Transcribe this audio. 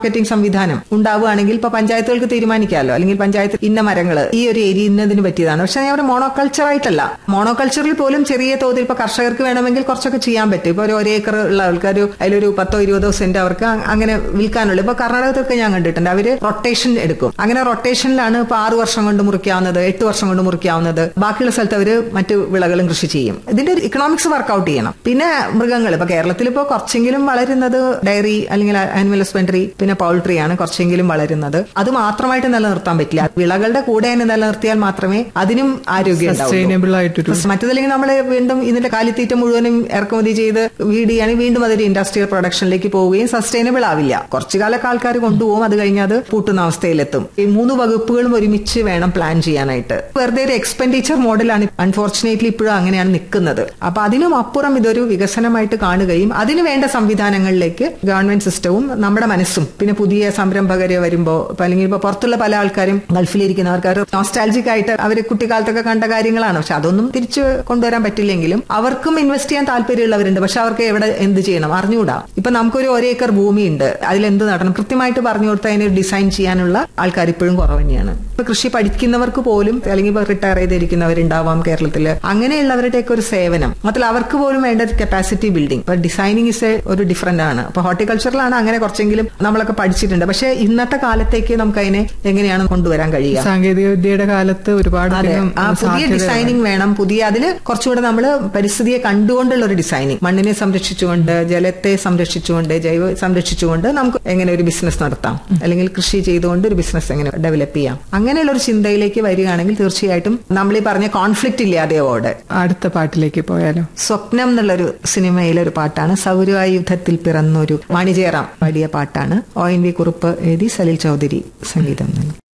marketing സംവിധാനം ഉണ്ടാവുകയാണെങ്കിൽ ഇപ്പൊ പഞ്ചായത്തുകൾക്ക് തീരുമാനിക്കാമല്ലോ അല്ലെങ്കിൽ പഞ്ചായത്ത് ഇന്ന മരങ്ങൾ ഈ ഒരു ഏരിയ ഇന്നതിന് പറ്റിയതാണ് പക്ഷെ ഞാൻ മോണോകൾച്ചർ ആയിട്ടല്ല മോണോകൾച്ചറിൽ പോലും ചെറിയ തോതിൽ ഇപ്പൊ കർഷകർക്ക് വേണമെങ്കിൽ കുറച്ചൊക്കെ ചെയ്യാൻ പറ്റും ഇപ്പൊ ഒരു ഒരേ ഏക്കർ ഉള്ള ആൾക്കാർ അതിലൊരു പത്തോ ഇരുപതോ സെന്റ് അവർക്ക് അ- അങ്ങനെ വിൽക്കാനുള്ള ഇപ്പൊ കർണാടകത്തൊക്കെ ഞാൻ കണ്ടിട്ടുണ്ട് അവര് റൊട്ടേഷൻ എടുക്കും അങ്ങനെ റൊട്ടേഷനിലാണ് ഇപ്പൊ ആറ് വർഷം കൊണ്ട് മുറിക്കാവുന്നത് എട്ട് വർഷം കൊണ്ട് മുറിക്കാവുന്നത് ബാക്കിയുള്ള സ്ഥലത്ത് അവര് മറ്റു വിളകളും കൃഷി ചെയ്യും ഇതിന്റെ ഒരു ഇക്കണോമിക്സ് വർക്കൗട്ട് ചെയ്യണം പിന്നെ മൃഗങ്ങൾ ഇപ്പൊ കേരളത്തിൽ ഇപ്പോൾ കുറച്ചെങ്കിലും വളരുന്നത് ഡയറി അല്ലെങ്കിൽ ആനിമൽ ഹസ്ബൻഡറി പിന്നെ പൗൾട്രി ആണ് കുറച്ചെങ്കിലും വളരുന്നത് അത് മാത്രമായിട്ട് നിലനിർത്താൻ പറ്റില്ല വിളകളുടെ കൂടെ തന്നെ നിലനിർത്തിയാൽ മാത്രമേ അതിനും ആരോഗ്യം ഉണ്ടാവൂ സസ്റ്റൈനബിൾ ആയിട്ടൊരു മറ്റതില്ലെങ്കിൽ നമ്മൾ വീണ്ടും ഇതിന്റെ കാലിത്തീറ്റ മുഴുവനും ഇറക്കുമതി ചെയ്ത് വീടുകയാണെങ്കിൽ വീണ്ടും അതൊരു ഇൻഡസ്ട്രിയൽ പ്രൊഡക്ഷനിലേക്ക് പോവുകയും സസ്റ്റൈനബിൾ ആവില്ല കുറച്ചു കാലൊക്കെ ആൾക്കാർ കൊണ്ടുപോകും അത് കഴിഞ്ഞ് അത് പൂട്ടുന്ന അവസ്ഥയിലെത്തും ഈ മൂന്ന് വകുപ്പുകളും ഒരുമിച്ച് വേണം പ്ലാൻ ചെയ്യാനായിട്ട് വെറുതെ ഒരു എക്സ്പെൻഡിച്ചർ മോഡലാണ് അൺഫോർച്ചുനേറ്റ്ലി ഇപ്പോഴും അങ്ങനെയാണ് നിൽക്കുന്നത് അപ്പൊ അതിനും അപ്പുറം ഇതൊരു വികസനമായിട്ട് കാണുകയും അതിന് വേണ്ട സംവിധാനങ്ങളിലേക്ക് ഗവൺമെന്റ് സിസ്റ്റവും നമ്മുടെ മനസ്സും പിന്നെ പുതിയ സംരംഭകര് വരുമ്പോ ഇപ്പൊ അല്ലെങ്കിൽ ഇപ്പൊ പുറത്തുള്ള പല ആൾക്കാരും ഗൾഫിലിരിക്കുന്ന ആൾക്കാർ നോസ്റ്റാലജിക് ആയിട്ട് അവർ കുട്ടിക്കാലത്തൊക്കെ കണ്ട കാര്യങ്ങളാണ് പക്ഷെ അതൊന്നും തിരിച്ചു കൊണ്ടുവരാൻ പറ്റില്ലെങ്കിലും അവർക്കും ഇൻവെസ്റ്റ് ചെയ്യാൻ താല്പര്യമുള്ളവരുണ്ട് പക്ഷെ അവർക്ക് എവിടെ എന്ത് ചെയ്യണം അറിഞ്ഞുകൂടാ ഇപ്പൊ നമുക്കൊരു ഒരേക്കർ ഭൂമിയുണ്ട് അതിലെന്ത് നടണം കൃത്യമായിട്ട് പറഞ്ഞു കൊടുത്താൽ അതിനെ ഡിസൈൻ ചെയ്യാനുള്ള ആൾക്കാർ ഇപ്പോഴും കുറവ് തന്നെയാണ് ഇപ്പൊ കൃഷി പഠിക്കുന്നവർക്ക് പോലും അല്ലെങ്കിൽ ഇപ്പൊ റിട്ടയർ ചെയ്തിരിക്കുന്നവരുണ്ടാവാം കേരളത്തില് അങ്ങനെയുള്ളവരുടെയൊക്കെ ഒരു സേവനം മാത്രമല്ല അവർക്ക് പോലും വേണ്ട കപ്പാസിറ്റി ബിൽഡിംഗ് ഇപ്പൊ ഡിസൈനിങ് ഇസ് ഒരു ഡിഫറെന്റ് ആണ് അപ്പൊ ഹോർട്ടിക്കൾച്ചറിലാണ് അങ്ങനെ കുറച്ചെങ്കിലും നമ്മളൊക്കെ പഠിച്ചിട്ടുണ്ട് പക്ഷെ ഇന്നത്തെ കാലത്തേക്ക് നമുക്ക് അതിനെ എങ്ങനെയാണ് കൊണ്ടുവരാൻ കഴിയുക സാങ്കേതിക വിദ്യയുടെ കാലത്ത് ഒരുപാട് അതെ അധികം ആ പുതിയ ഡിസൈനിങ് വേണം പുതിയ അതിൽ കുറച്ചുകൂടെ നമ്മൾ പരിസ്ഥിതിയെ കണ്ടുകൊണ്ടുള്ള ഒരു ഡിസൈനിങ് മണ്ണിനെ സംരക്ഷിച്ചുകൊണ്ട് ജലത്തെ സംരക്ഷിച്ചുകൊണ്ട് ജൈവ സംരക്ഷിച്ചുകൊണ്ട് നമുക്ക് എങ്ങനെ ഒരു ബിസിനസ് നടത്താം അല്ലെങ്കിൽ കൃഷി ചെയ്തുകൊണ്ട് ഒരു ബിസിനസ് എങ്ങനെ ഡെവലപ്പ് ചെയ്യാം അങ്ങനെയുള്ള ഒരു ചിന്തയിലേക്ക് വരികയാണെങ്കിൽ തീർച്ചയായിട്ടും നമ്മൾ ഈ പറഞ്ഞ കോൺഫ്ലിക്റ്റ് ഇല്ലാതെയോടെ അടുത്ത പാട്ടിലേക്ക് പോയാലോ സ്വപ്നം എന്നുള്ളൊരു സിനിമയിലെ ഒരു പാട്ടാണ് സൗരവായുധത്തിൽ പിറന്നൊരു വാണിജ്യറാം പാടിയ പാട്ടാണ് ഒ എൻ വി കുറുപ്പ് എഴുതി സലിൽ ചൗധരി സംഗീതം നൽകി